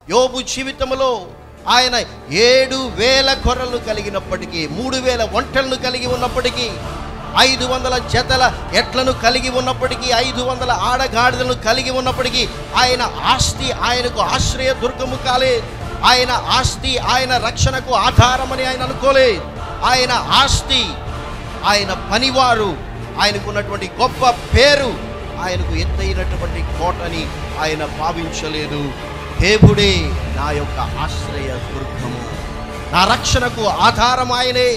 యోబు జీవితంలో ఆయన ఏడు వేల గొర్రెలను కలిగినప్పటికీ మూడు వేల ఒంటలను కలిగి ఉన్నప్పటికీ ఐదు వందల జతల ఎట్లను కలిగి ఉన్నప్పటికీ ఐదు వందల ఆడగాడిదలను కలిగి ఉన్నప్పటికీ ఆయన ఆస్తి ఆయనకు ఆశ్రయ దుర్గము కాలే ఆయన ఆస్తి ఆయన రక్షణకు ఆధారమని ఆయన అనుకోలే ఆయన ఆస్తి ఆయన పనివారు ఆయనకు ఉన్నటువంటి గొప్ప పేరు ఆయనకు ఎత్తైనటువంటి కోటని ఆయన భావించలేదు దేవుడే నా యొక్క ఆశ్రయ దుర్గము నా రక్షణకు ఆధారం ఆయనే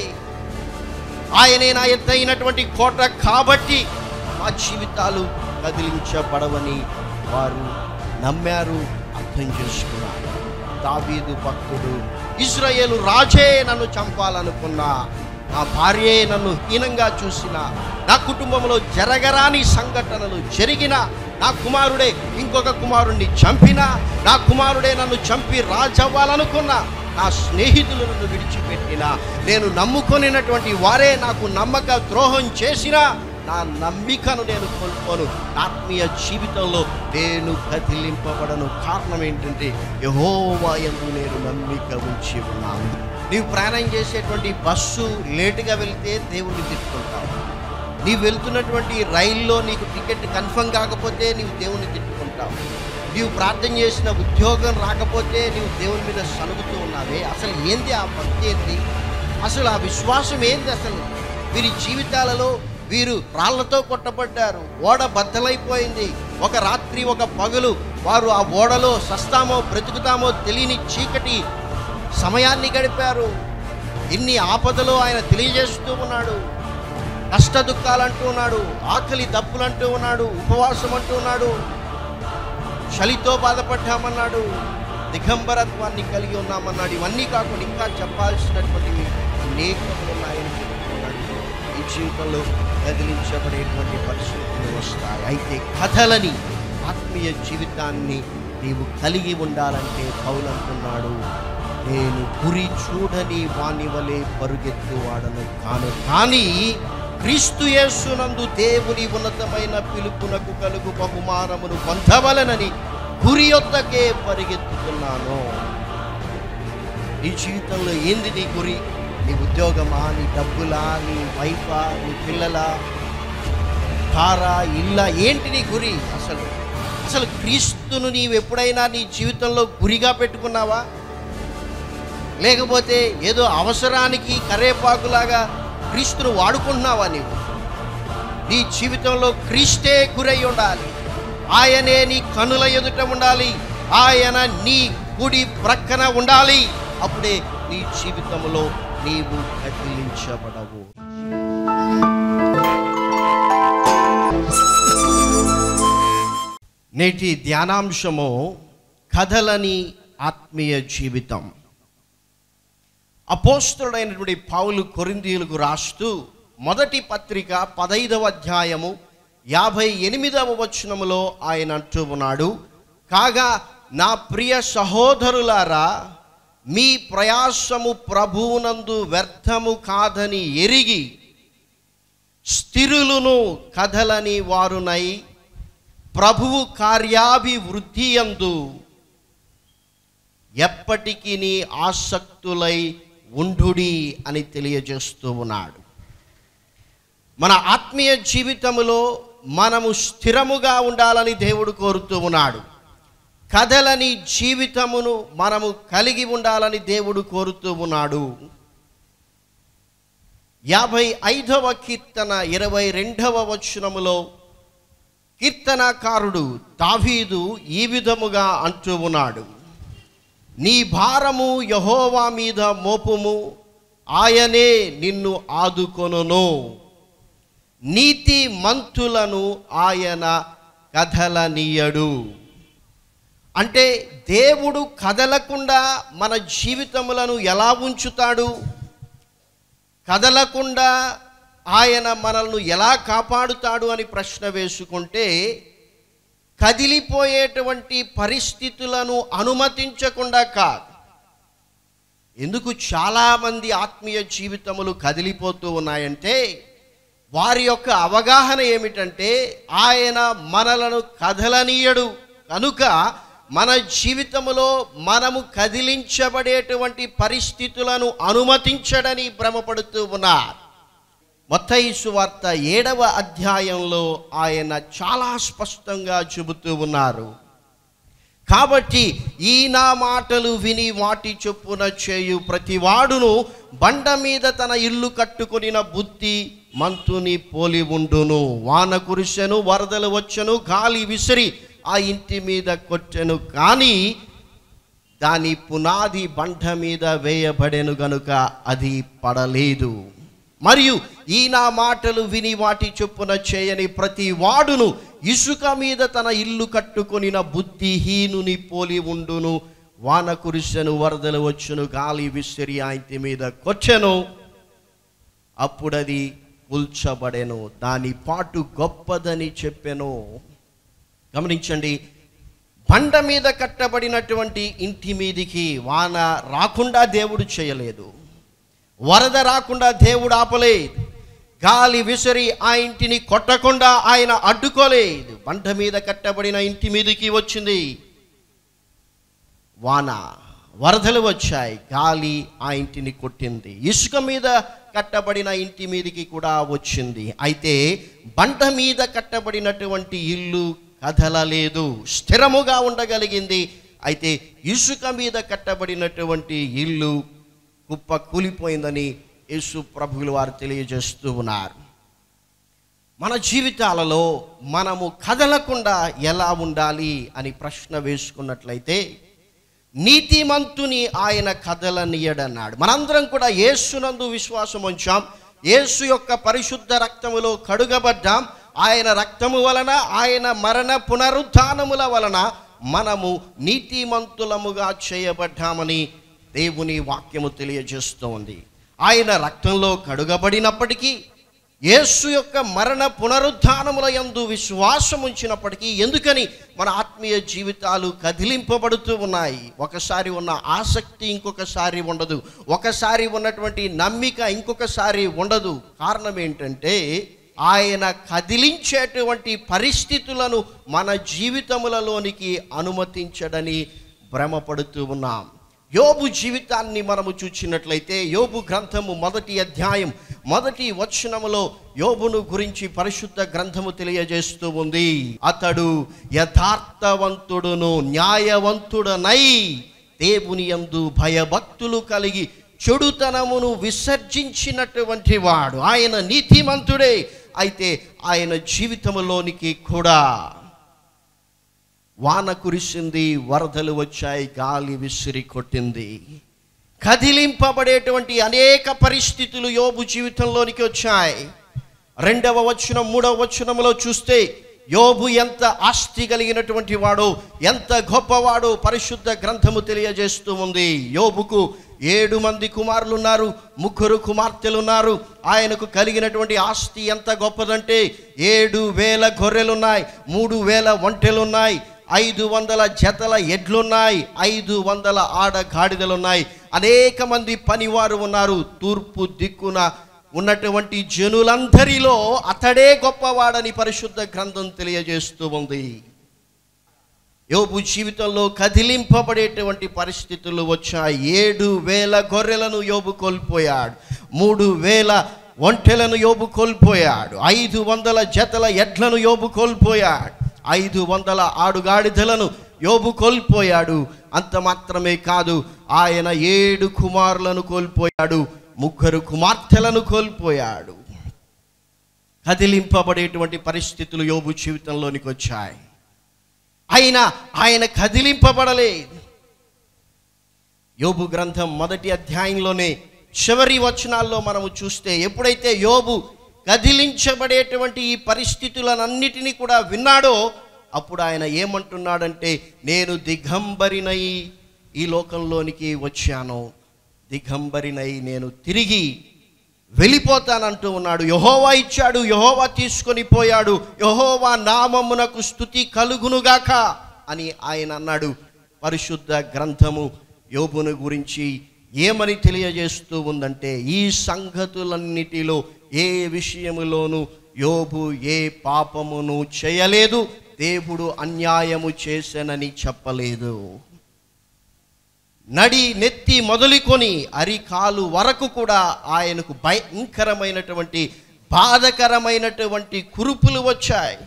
ఆయనే నా ఎత్తైనటువంటి కోట కాబట్టి మా జీవితాలు కదిలించబడవని వారు నమ్మారు అర్థం చేసుకున్నారు దావీదు భక్తుడు ఇజ్రాయేలు రాజే నన్ను చంపాలనుకున్నా నా భార్యే నన్ను హీనంగా చూసిన నా కుటుంబంలో జరగరాని సంఘటనలు జరిగిన నా కుమారుడే ఇంకొక కుమారుణ్ణి చంపిన నా కుమారుడే నన్ను చంపి రాజవ్వాలనుకున్నా నా స్నేహితులు నన్ను విడిచిపెట్టిన నేను నమ్ముకొనినటువంటి వారే నాకు నమ్మక ద్రోహం చేసినా నా నమ్మికను నేను కోల్పోను నా ఆత్మీయ జీవితంలో నేను కదిలింపబడను కారణం ఏంటంటే యహోవా యందు నేను నమ్మిక ఉంచి ఉన్నాను నీవు ప్రయాణం చేసేటువంటి బస్సు లేటుగా వెళ్తే దేవుణ్ణి తిట్టుకుంటావు నీవు వెళ్తున్నటువంటి రైల్లో నీకు టికెట్ కన్ఫర్మ్ కాకపోతే నీవు దేవుణ్ణి తిట్టుకుంటావు నీవు ప్రార్థన చేసిన ఉద్యోగం రాకపోతే నీవు దేవుని మీద సనుగుతూ ఉన్నావే అసలు ఏంది ఆ భక్తి ఏంది అసలు ఆ విశ్వాసం ఏంది అసలు వీరి జీవితాలలో వీరు రాళ్లతో కొట్టబడ్డారు ఓడ బద్దలైపోయింది ఒక రాత్రి ఒక పగలు వారు ఆ ఓడలో సస్తామో బ్రతుకుతామో తెలియని చీకటి సమయాన్ని గడిపారు ఇన్ని ఆపదలు ఆయన తెలియజేస్తూ ఉన్నాడు కష్ట దుఃఖాలు అంటూ ఉన్నాడు ఆకలి దప్పులు అంటూ ఉన్నాడు ఉపవాసం అంటూ ఉన్నాడు చలితో బాధపడ్డామన్నాడు దిగంబరత్వాన్ని కలిగి ఉన్నామన్నాడు ఇవన్నీ కాకుండా ఇంకా చెప్పాల్సినటువంటివి అనేకములు ఉన్నాయని చెప్తున్నాడు ఈ జీవితంలో కదిలించబడేటువంటి పరిస్థితులు వస్తాయి అయితే కథలని ఆత్మీయ జీవితాన్ని నీవు కలిగి ఉండాలంటే పౌలు అంటున్నాడు నేను గురి చూడని వాని వలె పరుగెత్తువాడను కాను కానీ క్రీస్తు యేసునందు దేవుని ఉన్నతమైన పిలుపునకు కలుగు బహుమానమును పొందవలనని గురి యొద్దకే పరిగెత్తుతున్నాను నీ జీవితంలో ఏంది నీ గురి నీ ఉద్యోగమా నీ డబ్బులా నీ వైఫా నీ పిల్లల కారా ఇల్లా ఏంటి నీ గురి అసలు అసలు క్రీస్తును నీవు ఎప్పుడైనా నీ జీవితంలో గురిగా పెట్టుకున్నావా లేకపోతే ఏదో అవసరానికి కరేపాకులాగా క్రీస్తును వాడుకుంటున్నావా నీవు నీ జీవితంలో క్రీస్తే గురై ఉండాలి ఆయనే నీ కనుల ఎదుట ఉండాలి ఆయన నీ కుడి ప్రక్కన ఉండాలి అప్పుడే నీ జీవితంలో నీవు కదిలించబడవు నేటి ధ్యానాంశము కథలని ఆత్మీయ జీవితం అపోస్తుడైనటువంటి పౌలు కొరిందీయులకు రాస్తూ మొదటి పత్రిక పదైదవ అధ్యాయము యాభై ఎనిమిదవ వచనములో ఆయన అంటూ ఉన్నాడు కాగా నా ప్రియ సహోదరులారా మీ ప్రయాసము ప్రభువునందు వ్యర్థము కాదని ఎరిగి స్థిరులను కథలని వారునై ప్రభువు కార్యాభివృద్ధియందు ఎప్పటికీ నీ ఆసక్తులై ఉండుడి అని తెలియజేస్తూ ఉన్నాడు మన ఆత్మీయ జీవితములో మనము స్థిరముగా ఉండాలని దేవుడు కోరుతూ ఉన్నాడు కథలని జీవితమును మనము కలిగి ఉండాలని దేవుడు కోరుతూ ఉన్నాడు యాభై ఐదవ కీర్తన ఇరవై రెండవ వచనములో కీర్తనకారుడు దావీదు ఈ విధముగా అంటూ ఉన్నాడు నీ భారము యహోవా మీద మోపుము ఆయనే నిన్ను ఆదుకొనును నీతి మంతులను ఆయన కదలనీయడు అంటే దేవుడు కదలకుండా మన జీవితములను ఎలా ఉంచుతాడు కదలకుండా ఆయన మనల్ని ఎలా కాపాడుతాడు అని ప్రశ్న వేసుకుంటే కదిలిపోయేటువంటి పరిస్థితులను అనుమతించకుండా కాదు ఎందుకు చాలామంది ఆత్మీయ జీవితములు కదిలిపోతూ ఉన్నాయంటే వారి యొక్క అవగాహన ఏమిటంటే ఆయన మనలను కదలనీయడు కనుక మన జీవితంలో మనము కదిలించబడేటువంటి పరిస్థితులను అనుమతించడని భ్రమపడుతూ ఉన్నారు మత్తయి వార్త ఏడవ అధ్యాయంలో ఆయన చాలా స్పష్టంగా చెబుతూ ఉన్నారు కాబట్టి ఈ నా మాటలు విని వాటి చొప్పున చేయు ప్రతివాడును బండ మీద తన ఇల్లు కట్టుకొనిన బుద్ధి మంతుని పోలి ఉండును వాన కురిసెను వరదలు వచ్చెను గాలి విసిరి ఆ ఇంటి మీద కొట్టెను కానీ దాని పునాది బండ మీద వేయబడెను గనుక అది పడలేదు మరియు ఈ నా మాటలు విని వాటి చొప్పున చేయని ప్రతి వాడును ఇసుక మీద తన ఇల్లు కట్టుకొనిన బుద్ధిహీనుని పోలి ఉండును వాన కురిసెను వరదలు వచ్చును గాలి విసిరి ఆ ఇంటి మీద కొచ్చెను అప్పుడది కూల్చబడెను దాని పాటు గొప్పదని చెప్పెను గమనించండి బండ మీద కట్టబడినటువంటి ఇంటి మీదికి వాన రాకుండా దేవుడు చేయలేదు వరద రాకుండా దేవుడు ఆపలేదు గాలి విసిరి ఆ ఇంటిని కొట్టకుండా ఆయన అడ్డుకోలేదు బండ మీద కట్టబడిన ఇంటి మీదకి వచ్చింది వాన వరదలు వచ్చాయి గాలి ఆ ఇంటిని కొట్టింది ఇసుక మీద కట్టబడిన ఇంటి మీదకి కూడా వచ్చింది అయితే బండ మీద కట్టబడినటువంటి ఇల్లు కదలలేదు స్థిరముగా ఉండగలిగింది అయితే ఇసుక మీద కట్టబడినటువంటి ఇల్లు కుప్ప కూలిపోయిందని యేసు ప్రభువులు వారు తెలియజేస్తూ ఉన్నారు మన జీవితాలలో మనము కదలకుండా ఎలా ఉండాలి అని ప్రశ్న వేసుకున్నట్లయితే నీతిమంతుని ఆయన కదలనీయడన్నాడు మనందరం కూడా యేసునందు విశ్వాసం ఉంచాం యేసు యొక్క పరిశుద్ధ రక్తములో కడుగబడ్డాం ఆయన రక్తము వలన ఆయన మరణ పునరుత్థానముల వలన మనము నీతిమంతులముగా చేయబడ్డామని దేవుని వాక్యము తెలియజేస్తోంది ఆయన రక్తంలో కడుగబడినప్పటికీ యేసు యొక్క మరణ పునరుత్థానముల యందు విశ్వాసం ఉంచినప్పటికీ ఎందుకని మన ఆత్మీయ జీవితాలు కదిలింపబడుతూ ఉన్నాయి ఒకసారి ఉన్న ఆసక్తి ఇంకొకసారి ఉండదు ఒకసారి ఉన్నటువంటి నమ్మిక ఇంకొకసారి ఉండదు కారణం ఏంటంటే ఆయన కదిలించేటువంటి పరిస్థితులను మన జీవితములలోనికి అనుమతించడని భ్రమపడుతూ ఉన్నాం యోబు జీవితాన్ని మనము చూచినట్లయితే యోబు గ్రంథము మొదటి అధ్యాయం మొదటి వచనములో యోబును గురించి పరిశుద్ధ గ్రంథము తెలియజేస్తూ ఉంది అతడు యథార్థవంతుడును న్యాయవంతుడనై దేవుని యందు భయభక్తులు కలిగి చెడుతనమును విసర్జించినటువంటి వాడు ఆయన నీతిమంతుడే అయితే ఆయన జీవితములోనికి కూడా వాన కురిసింది వరదలు వచ్చాయి గాలి విసిరి కొట్టింది కదిలింపబడేటువంటి అనేక పరిస్థితులు యోబు జీవితంలోనికి వచ్చాయి రెండవ వచనం మూడవ వచనములో చూస్తే యోబు ఎంత ఆస్తి కలిగినటువంటి వాడో ఎంత గొప్పవాడో పరిశుద్ధ గ్రంథము తెలియజేస్తూ ఉంది యోబుకు ఏడు మంది కుమారులు ఉన్నారు ముగ్గురు కుమార్తెలు ఉన్నారు ఆయనకు కలిగినటువంటి ఆస్తి ఎంత గొప్పదంటే ఏడు వేల గొర్రెలున్నాయి మూడు వేల ఒంటెలున్నాయి ఐదు వందల జతల ఎడ్లున్నాయి ఐదు వందల ఆడ గాడిదలున్నాయి అనేక మంది పనివారు ఉన్నారు తూర్పు దిక్కున ఉన్నటువంటి జనులందరిలో అతడే గొప్పవాడని పరిశుద్ధ గ్రంథం తెలియజేస్తూ ఉంది యోబు జీవితంలో కదిలింపబడేటువంటి పరిస్థితులు వచ్చాయి ఏడు వేల గొర్రెలను యోబు కోల్పోయాడు మూడు వేల ఒంటెలను యోబు కోల్పోయాడు ఐదు వందల జతల ఎడ్లను యోబు కోల్పోయాడు ఐదు వందల ఆడుగాడిదలను యోబు కోల్పోయాడు అంత మాత్రమే కాదు ఆయన ఏడు కుమారులను కోల్పోయాడు ముగ్గురు కుమార్తెలను కోల్పోయాడు కదిలింపబడేటువంటి పరిస్థితులు యోబు జీవితంలోనికి వచ్చాయి అయినా ఆయన కదిలింపబడలేదు యోబు గ్రంథం మొదటి అధ్యాయంలోనే చివరి వచనాల్లో మనము చూస్తే ఎప్పుడైతే యోబు కదిలించబడేటువంటి ఈ పరిస్థితులనన్నిటినీ కూడా విన్నాడో అప్పుడు ఆయన ఏమంటున్నాడంటే నేను దిగంబరినై ఈ లోకంలోనికి వచ్చాను దిగంబరినై నేను తిరిగి వెళ్ళిపోతానంటూ ఉన్నాడు యహోవా ఇచ్చాడు యహోవా తీసుకొని పోయాడు యహోవా నామమునకు స్థుతి కలుగునుగాక అని ఆయన అన్నాడు పరిశుద్ధ గ్రంథము యోబును గురించి ఏమని తెలియజేస్తూ ఉందంటే ఈ సంగతులన్నిటిలో ఏ విషయములోనూ యోబు ఏ పాపమును చేయలేదు దేవుడు అన్యాయము చేశానని చెప్పలేదు నడి నెత్తి మొదలుకొని అరికాలు వరకు కూడా ఆయనకు భయంకరమైనటువంటి బాధకరమైనటువంటి కురుపులు వచ్చాయి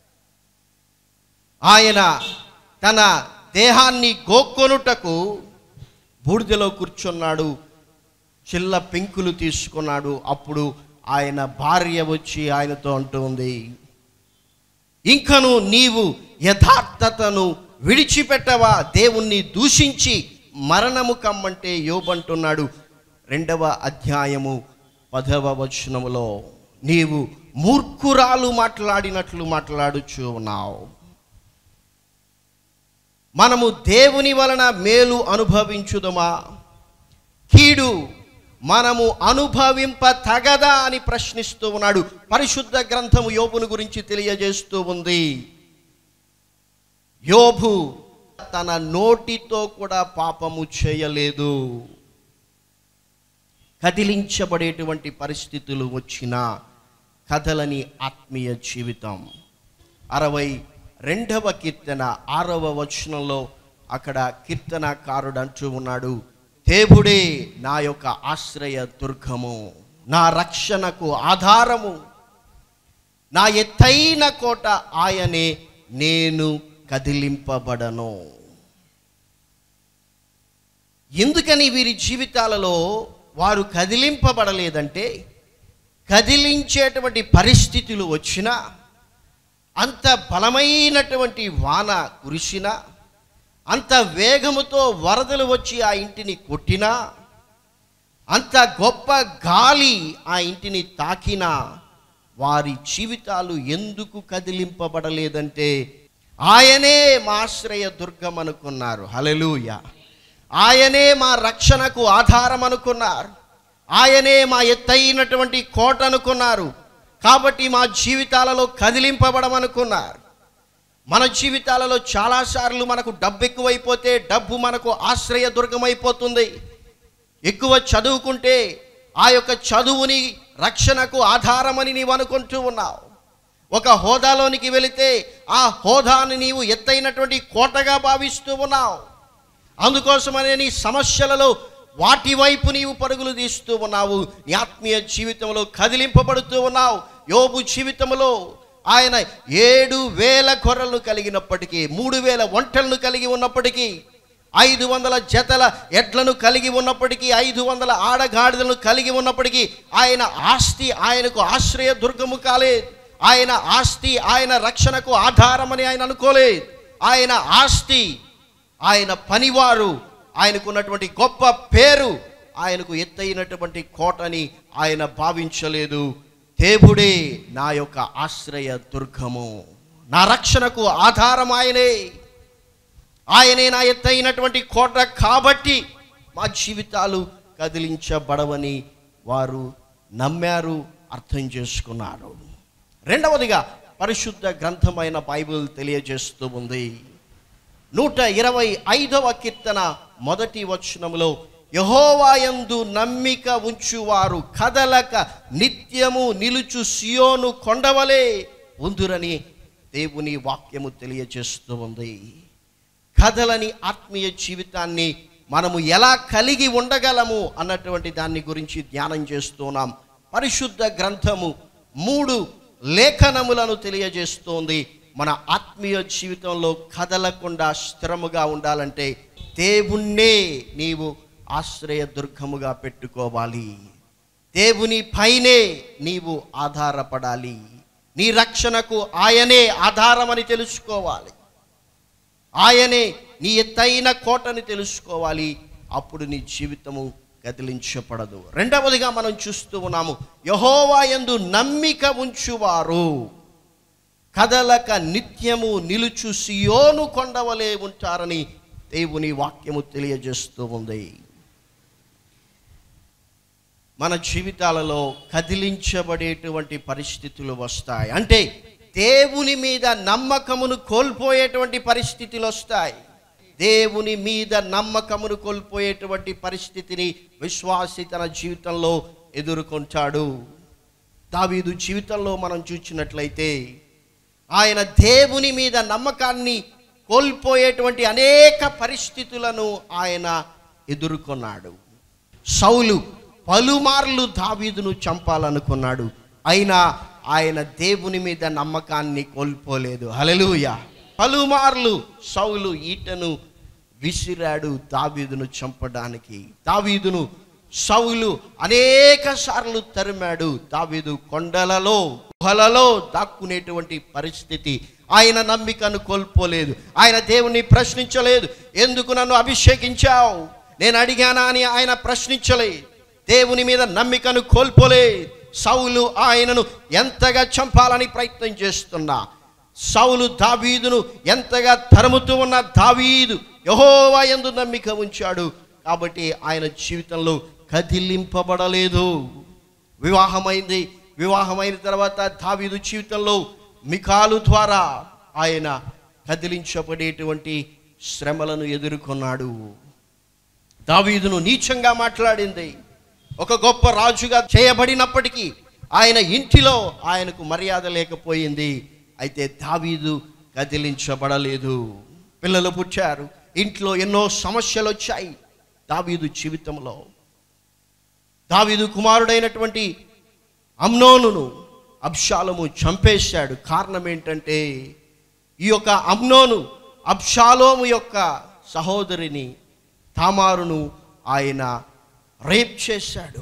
ఆయన తన దేహాన్ని గోక్కొనుటకు బూడిదలో కూర్చున్నాడు చిల్ల పెంకులు తీసుకున్నాడు అప్పుడు ఆయన భార్య వచ్చి ఆయనతో అంటుంది ఇంకను నీవు యథార్థతను విడిచిపెట్టవా దేవుణ్ణి దూషించి మరణము కమ్మంటే యోబంటున్నాడు రెండవ అధ్యాయము పదవ వచనములో నీవు మూర్ఖురాలు మాట్లాడినట్లు మాట్లాడుచు ఉన్నావు మనము దేవుని వలన మేలు అనుభవించుదమా కీడు మనము అనుభవింప తగదా అని ప్రశ్నిస్తూ ఉన్నాడు పరిశుద్ధ గ్రంథము యోబును గురించి తెలియజేస్తూ ఉంది యోబు తన నోటితో కూడా పాపము చేయలేదు కదిలించబడేటువంటి పరిస్థితులు వచ్చిన కథలని ఆత్మీయ జీవితం అరవై రెండవ కీర్తన ఆరవ వచనంలో అక్కడ కీర్తనకారుడు అంటూ ఉన్నాడు దేవుడే నా యొక్క ఆశ్రయ దుర్గము నా రక్షణకు ఆధారము నా ఎత్తైన కోట ఆయనే నేను కదిలింపబడను ఎందుకని వీరి జీవితాలలో వారు కదిలింపబడలేదంటే కదిలించేటువంటి పరిస్థితులు వచ్చినా అంత బలమైనటువంటి వాన కురిసినా అంత వేగముతో వరదలు వచ్చి ఆ ఇంటిని కొట్టినా అంత గొప్ప గాలి ఆ ఇంటిని తాకినా వారి జీవితాలు ఎందుకు కదిలింపబడలేదంటే ఆయనే మా ఆశ్రయ దుర్గం అనుకున్నారు హలెలూయ ఆయనే మా రక్షణకు ఆధారం అనుకున్నారు ఆయనే మా ఎత్తైనటువంటి కోట అనుకున్నారు కాబట్టి మా జీవితాలలో కదిలింపబడమనుకున్నారు మన జీవితాలలో చాలాసార్లు మనకు డబ్బు ఎక్కువైపోతే డబ్బు మనకు ఆశ్రయ దుర్గమైపోతుంది ఎక్కువ చదువుకుంటే ఆ యొక్క చదువుని రక్షణకు ఆధారమని నీవు అనుకుంటూ ఉన్నావు ఒక హోదాలోనికి వెళితే ఆ హోదాని నీవు ఎత్తైనటువంటి కోటగా భావిస్తూ ఉన్నావు అందుకోసమనే నీ సమస్యలలో వాటి వైపు నీవు పరుగులు తీస్తూ ఉన్నావు నీ ఆత్మీయ జీవితంలో కదిలింపబడుతూ ఉన్నావు యోబు జీవితంలో ఆయన ఏడు వేల గొర్రెలను కలిగినప్పటికీ మూడు వేల ఒంటలను కలిగి ఉన్నప్పటికీ ఐదు వందల జతల ఎడ్లను కలిగి ఉన్నప్పటికీ ఐదు వందల ఆడగాడిదలను కలిగి ఉన్నప్పటికీ ఆయన ఆస్తి ఆయనకు ఆశ్రయ దుర్గము కాలేదు ఆయన ఆస్తి ఆయన రక్షణకు ఆధారమని ఆయన అనుకోలేదు ఆయన ఆస్తి ఆయన పనివారు ఆయనకున్నటువంటి గొప్ప పేరు ఆయనకు ఎత్తైనటువంటి కోటని ఆయన భావించలేదు దేవుడే నా యొక్క ఆశ్రయ దుర్గము నా రక్షణకు ఆధారం ఆయనే ఆయనే నా ఎత్తైనటువంటి కోట కాబట్టి మా జీవితాలు కదిలించబడవని వారు నమ్మారు అర్థం చేసుకున్నారు రెండవదిగా పరిశుద్ధ గ్రంథమైన బైబిల్ తెలియజేస్తూ ఉంది నూట ఇరవై ఐదవ కీర్తన మొదటి వచనములో యహోవాయందు నమ్మిక ఉంచువారు కదలక నిత్యము నిలుచు సియోను కొండవలే ఉందురని దేవుని వాక్యము తెలియజేస్తూ ఉంది కథలని ఆత్మీయ జీవితాన్ని మనము ఎలా కలిగి ఉండగలము అన్నటువంటి దాన్ని గురించి ధ్యానం చేస్తున్నాం పరిశుద్ధ గ్రంథము మూడు లేఖనములను తెలియజేస్తోంది మన ఆత్మీయ జీవితంలో కదలకుండా స్థిరముగా ఉండాలంటే దేవుణ్ణే నీవు ఆశ్రయ దుర్గముగా పెట్టుకోవాలి దేవుని పైనే నీవు ఆధారపడాలి నీ రక్షణకు ఆయనే ఆధారమని తెలుసుకోవాలి ఆయనే నీ ఎత్తైన కోటని తెలుసుకోవాలి అప్పుడు నీ జీవితము కదిలించబడదు రెండవదిగా మనం చూస్తూ ఉన్నాము యహోవా యందు నమ్మిక ఉంచువారు కదలక నిత్యము నిలుచు సియోను కొండవలే ఉంటారని దేవుని వాక్యము తెలియజేస్తూ ఉంది మన జీవితాలలో కదిలించబడేటువంటి పరిస్థితులు వస్తాయి అంటే దేవుని మీద నమ్మకమును కోల్పోయేటువంటి పరిస్థితులు వస్తాయి దేవుని మీద నమ్మకమును కోల్పోయేటువంటి పరిస్థితిని విశ్వాసి తన జీవితంలో ఎదుర్కొంటాడు దావీదు జీవితంలో మనం చూసినట్లయితే ఆయన దేవుని మీద నమ్మకాన్ని కోల్పోయేటువంటి అనేక పరిస్థితులను ఆయన ఎదుర్కొన్నాడు సౌలు పలుమార్లు దావీదును చంపాలనుకున్నాడు అయినా ఆయన దేవుని మీద నమ్మకాన్ని కోల్పోలేదు హలలుయ పలుమార్లు సౌలు ఈటను విసిరాడు దావీదును చంపడానికి దావీదును సౌలు అనేక సార్లు తరిమాడు దావీదు కొండలలో గుహలలో దాక్కునేటువంటి పరిస్థితి ఆయన నమ్మికను కోల్పోలేదు ఆయన దేవుని ప్రశ్నించలేదు ఎందుకు నన్ను అభిషేకించావు నేను అడిగానా అని ఆయన ప్రశ్నించలేదు దేవుని మీద నమ్మికను కోల్పోలే సౌలు ఆయనను ఎంతగా చంపాలని ప్రయత్నం చేస్తున్నా సౌలు దావీదును ఎంతగా తరుముతూ ఉన్న దావీదు యహోవా ఎందు నమ్మిక ఉంచాడు కాబట్టి ఆయన జీవితంలో కదిలింపబడలేదు వివాహమైంది వివాహమైన తర్వాత దావీదు జీవితంలో మికాలు ద్వారా ఆయన కదిలించబడేటువంటి శ్రమలను ఎదుర్కొన్నాడు దావీదును నీచంగా మాట్లాడింది ఒక గొప్ప రాజుగా చేయబడినప్పటికీ ఆయన ఇంటిలో ఆయనకు మర్యాద లేకపోయింది అయితే దావీదు కదిలించబడలేదు పిల్లలు పుట్టారు ఇంట్లో ఎన్నో సమస్యలు వచ్చాయి దావీదు జీవితంలో దావీదు కుమారుడైనటువంటి అమ్నోనును అబ్షాలము చంపేశాడు కారణం ఏంటంటే ఈ యొక్క అమ్నోను అబ్షాలోము యొక్క సహోదరిని తామారును ఆయన రేప్ చేశాడు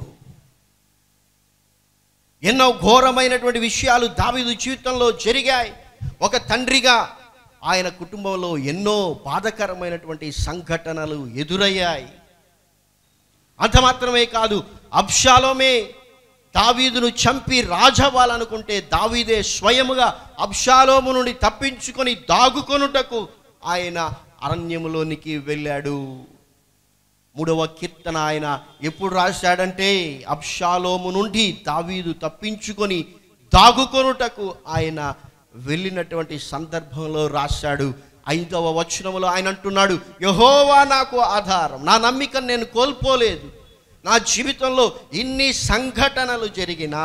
ఎన్నో ఘోరమైనటువంటి విషయాలు దావీదు జీవితంలో జరిగాయి ఒక తండ్రిగా ఆయన కుటుంబంలో ఎన్నో బాధకరమైనటువంటి సంఘటనలు ఎదురయ్యాయి అంత మాత్రమే కాదు అబ్షాలోమే దావీదును చంపి రాజవ్వాలనుకుంటే దావీదే స్వయముగా అబ్షాలోము నుండి తప్పించుకొని దాగుకొనుటకు ఆయన అరణ్యములోనికి వెళ్ళాడు మూడవ కీర్తన ఆయన ఎప్పుడు రాశాడంటే అబ్షాలోము నుండి దావీదు తప్పించుకొని దాగుకొనుటకు ఆయన వెళ్ళినటువంటి సందర్భంలో రాశాడు ఐదవ వచనములో ఆయన అంటున్నాడు యహోవా నాకు ఆధారం నా నమ్మికను నేను కోల్పోలేదు నా జీవితంలో ఇన్ని సంఘటనలు జరిగినా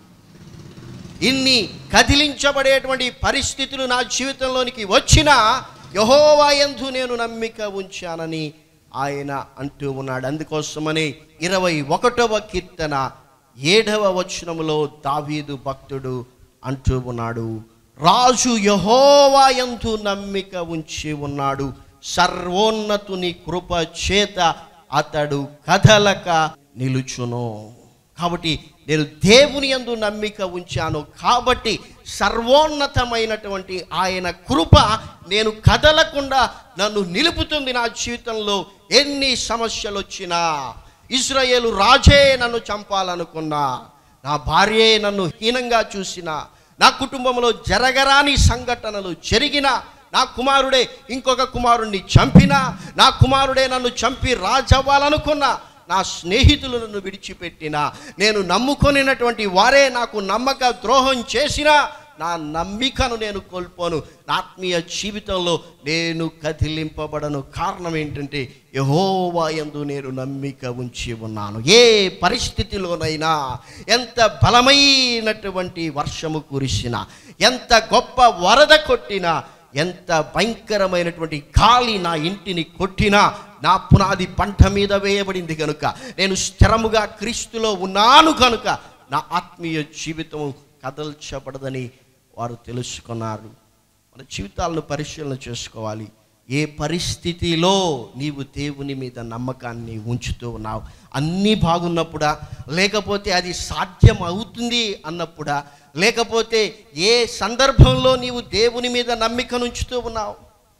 ఇన్ని కదిలించబడేటువంటి పరిస్థితులు నా జీవితంలోనికి వచ్చినా యహోవా యందు నేను నమ్మిక ఉంచానని ఆయన అంటూ ఉన్నాడు అందుకోసమని ఇరవై ఒకటవ కీర్తన ఏడవ వచనములో దావీదు భక్తుడు అంటూ ఉన్నాడు రాజు యహోవా యందు నమ్మిక ఉంచి ఉన్నాడు సర్వోన్నతుని కృప చేత అతడు కదలక నిలుచును కాబట్టి నేను దేవుని యందు నమ్మిక ఉంచాను కాబట్టి సర్వోన్నతమైనటువంటి ఆయన కృప నేను కదలకుండా నన్ను నిలుపుతుంది నా జీవితంలో ఎన్ని సమస్యలు వచ్చినా ఇజ్రాయేలు రాజే నన్ను చంపాలనుకున్నా నా భార్యే నన్ను హీనంగా చూసిన నా కుటుంబంలో జరగరాని సంఘటనలు జరిగిన నా కుమారుడే ఇంకొక కుమారుణ్ణి చంపినా నా కుమారుడే నన్ను చంపి రాజవ్వాలనుకున్నా నా స్నేహితులు నన్ను విడిచిపెట్టినా నేను నమ్ముకొనినటువంటి వారే నాకు నమ్మక ద్రోహం చేసినా నా నమ్మికను నేను కోల్పోను నా ఆత్మీయ జీవితంలో నేను కదిలింపబడను కారణం ఏంటంటే యహోవా యందు నేను నమ్మిక ఉంచి ఉన్నాను ఏ పరిస్థితిలోనైనా ఎంత బలమైనటువంటి వర్షము కురిసినా ఎంత గొప్ప వరద కొట్టినా ఎంత భయంకరమైనటువంటి గాలి నా ఇంటిని కొట్టినా నా పునాది పంట మీద వేయబడింది కనుక నేను స్థిరముగా క్రీస్తులో ఉన్నాను కనుక నా ఆత్మీయ జీవితం కదల్చబడదని వారు తెలుసుకున్నారు మన జీవితాలను పరిశీలన చేసుకోవాలి ఏ పరిస్థితిలో నీవు దేవుని మీద నమ్మకాన్ని ఉంచుతూ ఉన్నావు అన్నీ బాగున్నప్పుడా లేకపోతే అది సాధ్యం అవుతుంది అన్నప్పుడా లేకపోతే ఏ సందర్భంలో నీవు దేవుని మీద నమ్మికను ఉంచుతూ ఉన్నావు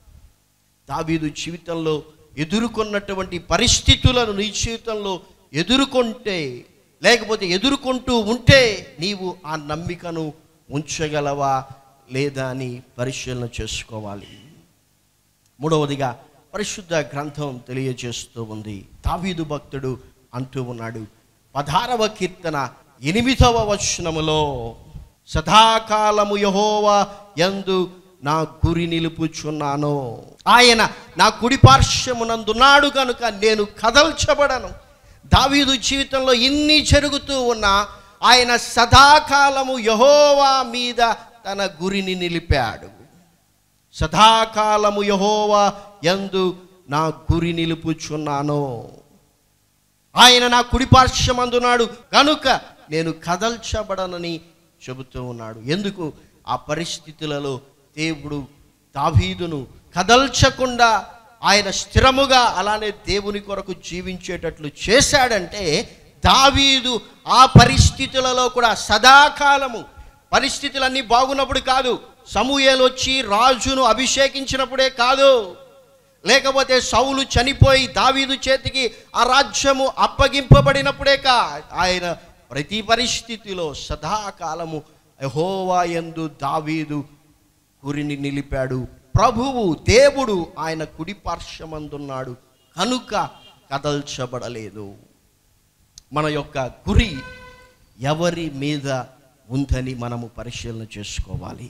దావీదు జీవితంలో ఎదుర్కొన్నటువంటి పరిస్థితులను నీ జీవితంలో ఎదుర్కొంటే లేకపోతే ఎదుర్కొంటూ ఉంటే నీవు ఆ నమ్మికను ఉంచగలవా లేదా అని పరిశీలన చేసుకోవాలి మూడవదిగా పరిశుద్ధ గ్రంథం తెలియజేస్తూ ఉంది దావీదు భక్తుడు అంటూ ఉన్నాడు పదారవ కీర్తన ఎనిమిదవ వచనములో సదాకాలము యహోవా యందు నా గురి నిలుపుచున్నాను ఆయన నా కుడి పార్శ్వమునందున్నాడు కనుక నేను కదల్చబడను దావీదు జీవితంలో ఇన్ని జరుగుతూ ఉన్నా ఆయన సదాకాలము యహోవా మీద తన గురిని నిలిపాడు సదాకాలము యహోవా యందు నా గురి నిలుపుచున్నాను ఆయన నా కుడిపార్శ్వమందున్నాడు కనుక నేను కదల్చబడనని చెబుతూ ఉన్నాడు ఎందుకు ఆ పరిస్థితులలో దేవుడు దావీదును కదల్చకుండా ఆయన స్థిరముగా అలానే దేవుని కొరకు జీవించేటట్లు చేశాడంటే దావీదు ఆ పరిస్థితులలో కూడా సదాకాలము పరిస్థితులన్నీ బాగున్నప్పుడు కాదు సమూయేలు వచ్చి రాజును అభిషేకించినప్పుడే కాదు లేకపోతే సౌలు చనిపోయి దావీదు చేతికి ఆ రాజ్యము అప్పగింపబడినప్పుడే కా ఆయన ప్రతి పరిస్థితిలో సదాకాలము యెహోవా యందు దావీదు గురిని నిలిపాడు ప్రభువు దేవుడు ఆయన కుడి పార్శ్వమందున్నాడు కనుక కదల్చబడలేదు మన యొక్క గురి ఎవరి మీద ఉందని మనము పరిశీలన చేసుకోవాలి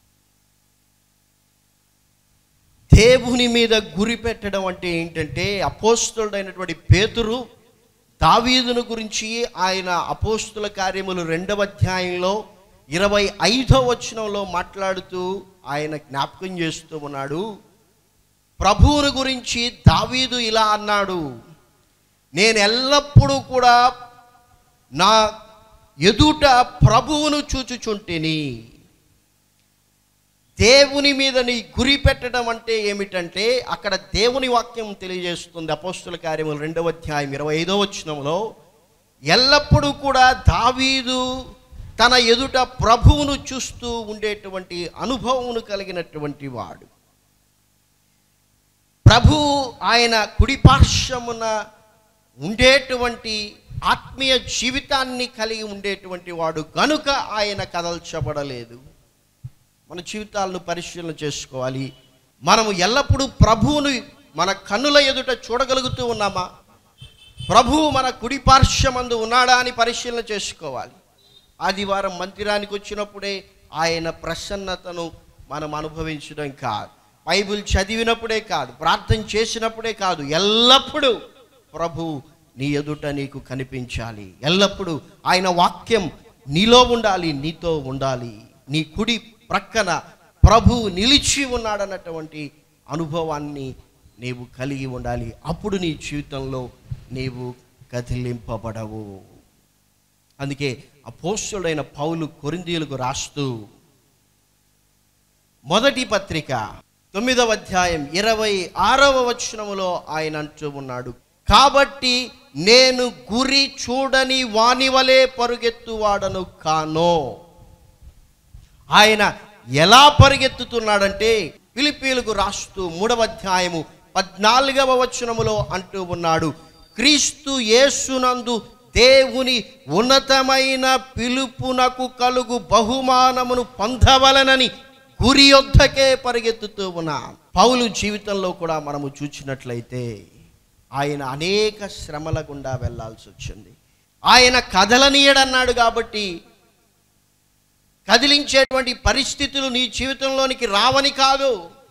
దేవుని మీద గురి పెట్టడం అంటే ఏంటంటే అపోస్తుడైనటువంటి పేతురు దావీదును గురించి ఆయన అపోస్తుల కార్యములు రెండవ అధ్యాయంలో ఇరవై ఐదో వచనంలో మాట్లాడుతూ ఆయన జ్ఞాపకం చేస్తూ ఉన్నాడు ప్రభువుని గురించి దావీదు ఇలా అన్నాడు నేను ఎల్లప్పుడూ కూడా నా ఎదుట ప్రభువును చూచుచుంటిని దేవుని మీద నీ గురి పెట్టడం అంటే ఏమిటంటే అక్కడ దేవుని వాక్యం తెలియజేస్తుంది అపోస్తుల కార్యములు రెండవ అధ్యాయం ఇరవై ఐదో వచనంలో ఎల్లప్పుడూ కూడా దావీదు తన ఎదుట ప్రభువును చూస్తూ ఉండేటువంటి అనుభవమును కలిగినటువంటి వాడు ప్రభు ఆయన కుడిపార్శ్వమున ఉండేటువంటి ఆత్మీయ జీవితాన్ని కలిగి ఉండేటువంటి వాడు గనుక ఆయన కదల్చబడలేదు మన జీవితాలను పరిశీలన చేసుకోవాలి మనము ఎల్లప్పుడూ ప్రభువును మన కన్నుల ఎదుట చూడగలుగుతూ ఉన్నామా ప్రభువు మన కుడి పార్శ్వమందు ఉన్నాడా అని పరిశీలన చేసుకోవాలి ఆదివారం మందిరానికి వచ్చినప్పుడే ఆయన ప్రసన్నతను మనం అనుభవించడం కాదు బైబిల్ చదివినప్పుడే కాదు ప్రార్థన చేసినప్పుడే కాదు ఎల్లప్పుడూ ప్రభు నీ ఎదుట నీకు కనిపించాలి ఎల్లప్పుడూ ఆయన వాక్యం నీలో ఉండాలి నీతో ఉండాలి నీ కుడి ప్రక్కన ప్రభు నిలిచి ఉన్నాడన్నటువంటి అనుభవాన్ని నీవు కలిగి ఉండాలి అప్పుడు నీ జీవితంలో నీవు కదిలింపబడవు అందుకే అపోస్తుడైన పౌలు కొరిందీలకు రాస్తూ మొదటి పత్రిక తొమ్మిదవ అధ్యాయం ఇరవై ఆరవ వచనములో ఆయన అంటూ ఉన్నాడు కాబట్టి నేను గురి చూడని వాని వలె పరుగెత్తువాడను కానో ఆయన ఎలా పరిగెత్తుతున్నాడంటే ఫిలిపీలకు రాస్తూ మూడవ అధ్యాయము పద్నాలుగవ వచనములో అంటూ ఉన్నాడు క్రీస్తు యేసునందు దేవుని ఉన్నతమైన పిలుపునకు కలుగు బహుమానమును పొందవలనని గురి యొద్దకే పరిగెత్తుతూ ఉన్నా పౌలు జీవితంలో కూడా మనము చూచినట్లయితే ఆయన అనేక శ్రమల గుండా వెళ్ళాల్సి వచ్చింది ఆయన కదలనీయడన్నాడు కాబట్టి కదిలించేటువంటి పరిస్థితులు నీ జీవితంలోనికి రావని కాదు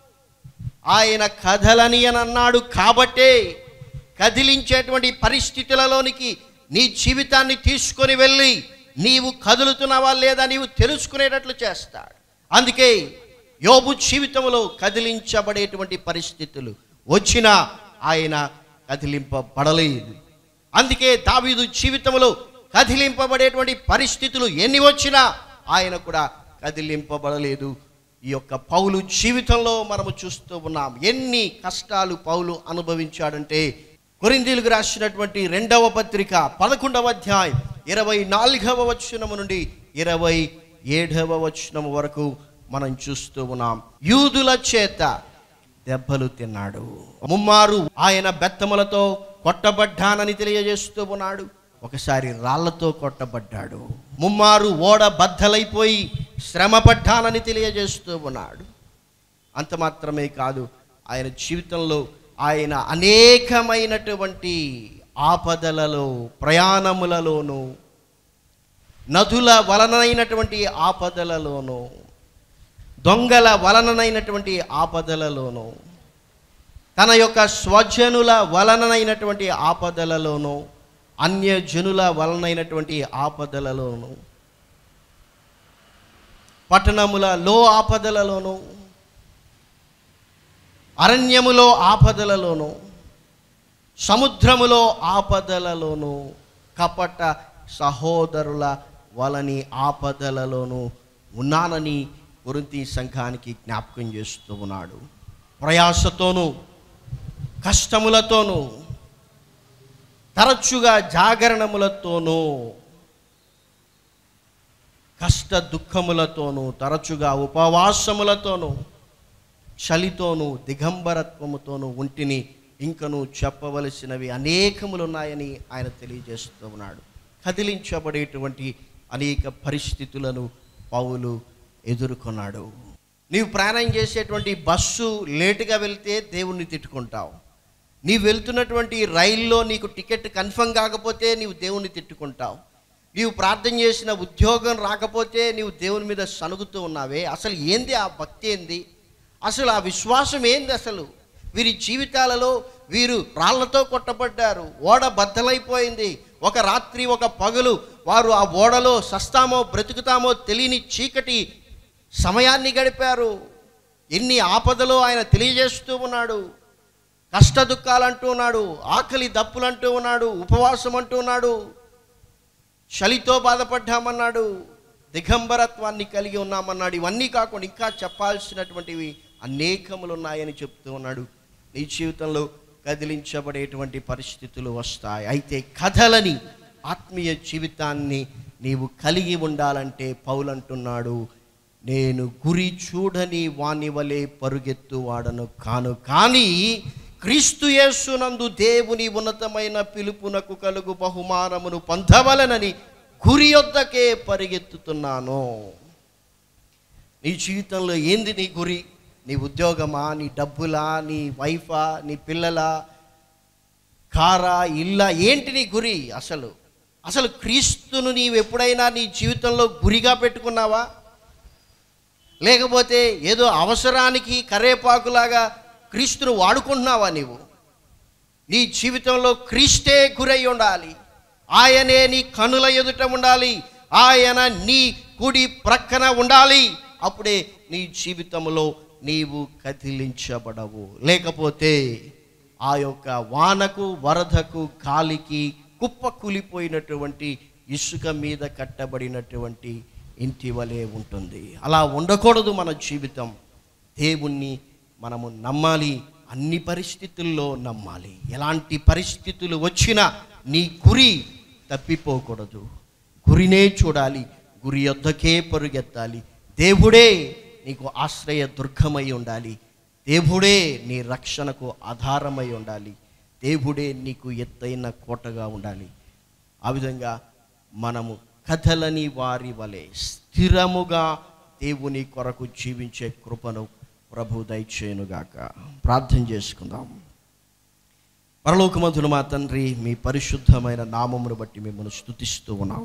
ఆయన కదలని అని అన్నాడు కాబట్టే కదిలించేటువంటి పరిస్థితులలోనికి నీ జీవితాన్ని తీసుకొని వెళ్ళి నీవు కదులుతున్నావా లేదా నీవు తెలుసుకునేటట్లు చేస్తాడు అందుకే యోబు జీవితంలో కదిలించబడేటువంటి పరిస్థితులు వచ్చినా ఆయన కదిలింపబడలేదు అందుకే దావీదు జీవితంలో కదిలింపబడేటువంటి పరిస్థితులు ఎన్ని వచ్చినా ఆయన కూడా కదిలింపబడలేదు ఈ యొక్క పౌలు జీవితంలో మనము చూస్తూ ఉన్నాం ఎన్ని కష్టాలు పౌలు అనుభవించాడంటే కొరిందీలకు రాసినటువంటి రెండవ పత్రిక పదకొండవ అధ్యాయం ఇరవై నాలుగవ వచనము నుండి ఇరవై ఏడవ వచనము వరకు మనం చూస్తూ ఉన్నాం యూదుల చేత దెబ్బలు తిన్నాడు ముమ్మారు ఆయన బెత్తములతో కొట్టబడ్డానని తెలియజేస్తూ ఉన్నాడు ఒకసారి రాళ్లతో కొట్టబడ్డాడు ముమ్మారు ఓడ బద్దలైపోయి శ్రమపడ్డానని తెలియజేస్తూ ఉన్నాడు అంత మాత్రమే కాదు ఆయన జీవితంలో ఆయన అనేకమైనటువంటి ఆపదలలో ప్రయాణములలోనూ నదుల వలనైనటువంటి ఆపదలలోనూ దొంగల వలననైనటువంటి ఆపదలలోనూ తన యొక్క స్వజనుల వలననైనటువంటి ఆపదలలోనూ అన్యజనుల వలనైనటువంటి ఆపదలలోనూ పట్టణములలో ఆపదలలోనూ అరణ్యములో ఆపదలలోనూ సముద్రములో ఆపదలలోనూ కపట సహోదరుల వలని ఆపదలలోనూ ఉన్నానని కొరింతి సంఘానికి జ్ఞాపకం చేస్తూ ఉన్నాడు ప్రయాసతోనూ కష్టములతోనూ తరచుగా జాగరణములతోనూ కష్ట దుఃఖములతోనూ తరచుగా ఉపవాసములతోనూ చలితోనూ దిగంబరత్వముతోనూ ఉంటిని ఇంకను చెప్పవలసినవి అనేకములు ఉన్నాయని ఆయన తెలియజేస్తూ ఉన్నాడు కదిలించబడేటువంటి అనేక పరిస్థితులను పౌలు ఎదుర్కొన్నాడు నీవు ప్రయాణం చేసేటువంటి బస్సు లేటుగా వెళ్తే దేవుణ్ణి తిట్టుకుంటావు నీవు వెళ్తున్నటువంటి రైల్లో నీకు టికెట్ కన్ఫర్మ్ కాకపోతే నీవు దేవుణ్ణి తిట్టుకుంటావు నీవు ప్రార్థన చేసిన ఉద్యోగం రాకపోతే నీవు దేవుని మీద సనుగుతూ ఉన్నావే అసలు ఏంది ఆ భక్తి ఏంది అసలు ఆ విశ్వాసం ఏంది అసలు వీరి జీవితాలలో వీరు రాళ్లతో కొట్టబడ్డారు ఓడ బద్దలైపోయింది ఒక రాత్రి ఒక పగలు వారు ఆ ఓడలో సస్తామో బ్రతుకుతామో తెలియని చీకటి సమయాన్ని గడిపారు ఎన్ని ఆపదలో ఆయన తెలియజేస్తూ ఉన్నాడు కష్ట దుఃఖాలు అంటూ ఉన్నాడు ఆకలి దప్పులు అంటూ ఉన్నాడు ఉపవాసం అంటూ ఉన్నాడు చలితో బాధపడ్డామన్నాడు దిగంబరత్వాన్ని కలిగి ఉన్నామన్నాడు ఇవన్నీ కాకుండా ఇంకా చెప్పాల్సినటువంటివి అనేకములు ఉన్నాయని చెప్తూ ఉన్నాడు నీ జీవితంలో కదిలించబడేటువంటి పరిస్థితులు వస్తాయి అయితే కథలని ఆత్మీయ జీవితాన్ని నీవు కలిగి ఉండాలంటే పౌలు అంటున్నాడు నేను గురి చూడని వాని వలె పరుగెత్తు వాడను కాను కానీ క్రీస్తు యేసునందు దేవుని ఉన్నతమైన పిలుపునకు కలుగు బహుమానమును పొందవలనని గురి యొద్దకే పరిగెత్తుతున్నాను నీ జీవితంలో ఏంది నీ గురి నీ ఉద్యోగమా నీ డబ్బులా నీ వైఫా నీ పిల్లలా కారా ఇల్లా ఏంటి నీ గురి అసలు అసలు క్రీస్తును నీవు ఎప్పుడైనా నీ జీవితంలో గురిగా పెట్టుకున్నావా లేకపోతే ఏదో అవసరానికి కరేపాకులాగా క్రీస్తును వాడుకుంటున్నావా నీవు నీ జీవితంలో క్రీస్తే గురై ఉండాలి ఆయనే నీ కనుల ఎదుట ఉండాలి ఆయన నీ కుడి ప్రక్కన ఉండాలి అప్పుడే నీ జీవితంలో నీవు కదిలించబడవు లేకపోతే ఆ యొక్క వానకు వరదకు గాలికి కుప్ప కూలిపోయినటువంటి ఇసుక మీద కట్టబడినటువంటి ఇంటి వలె ఉంటుంది అలా ఉండకూడదు మన జీవితం దేవుణ్ణి మనము నమ్మాలి అన్ని పరిస్థితుల్లో నమ్మాలి ఎలాంటి పరిస్థితులు వచ్చినా నీ గురి తప్పిపోకూడదు గురినే చూడాలి గురి యొద్దకే పరుగెత్తాలి దేవుడే నీకు ఆశ్రయ దుర్గమై ఉండాలి దేవుడే నీ రక్షణకు ఆధారమై ఉండాలి దేవుడే నీకు ఎత్తైన కోటగా ఉండాలి ఆ విధంగా మనము కథలని వారి వలె స్థిరముగా దేవుని కొరకు జీవించే కృపను ప్రభు దయచేయునుగాక ప్రార్థన చేసుకుందాం పరలోకమంతుడు మా తండ్రి మీ పరిశుద్ధమైన నామమును బట్టి మిమ్మల్ని స్తుతిస్తూ ఉన్నాం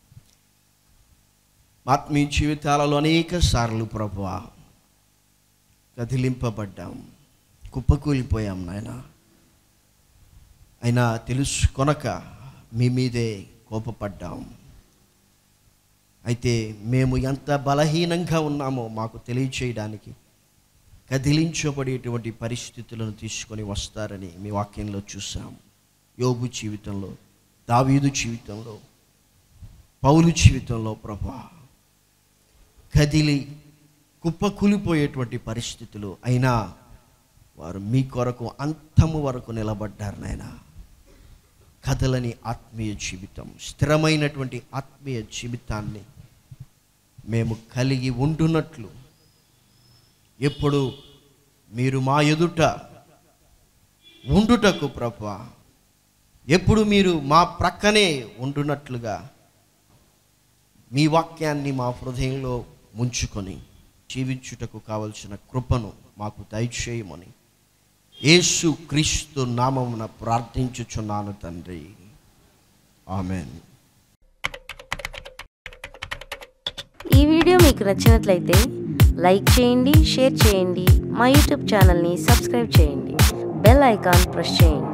మా ఆత్మీయ జీవితాలలో అనేక సార్లు ప్రభు కదిలింపబడ్డాం కుప్పకూలిపోయాం నాయన అయినా తెలుసుకొనక మీ మీదే కోపపడ్డాం అయితే మేము ఎంత బలహీనంగా ఉన్నామో మాకు తెలియచేయడానికి కదిలించబడేటువంటి పరిస్థితులను తీసుకొని వస్తారని మీ వాక్యంలో చూసాం యోబు జీవితంలో దావీదు జీవితంలో పౌలు జీవితంలో ప్రభా కదిలి కుప్పకూలిపోయేటువంటి పరిస్థితులు అయినా వారు మీ కొరకు అంతము వరకు నిలబడ్డారు నాయన కథలని ఆత్మీయ జీవితం స్థిరమైనటువంటి ఆత్మీయ జీవితాన్ని మేము కలిగి ఉండునట్లు ఎప్పుడు మీరు మా ఎదుట ఉండుటకు ప్రభా ఎప్పుడు మీరు మా ప్రక్కనే ఉండునట్లుగా మీ వాక్యాన్ని మా హృదయంలో ముంచుకొని జీవించుటకు కావలసిన కృపను మాకు దయచేయమని యేసు క్రీస్తు నామమున ప్రార్థించుచున్నాను తండ్రి ఆమెన్ ఈ వీడియో మీకు నచ్చినట్లయితే లైక్ చేయండి షేర్ చేయండి మా యూట్యూబ్ ఛానల్ని సబ్స్క్రైబ్ చేయండి బెల్ ఐకాన్ ప్రెస్ చేయండి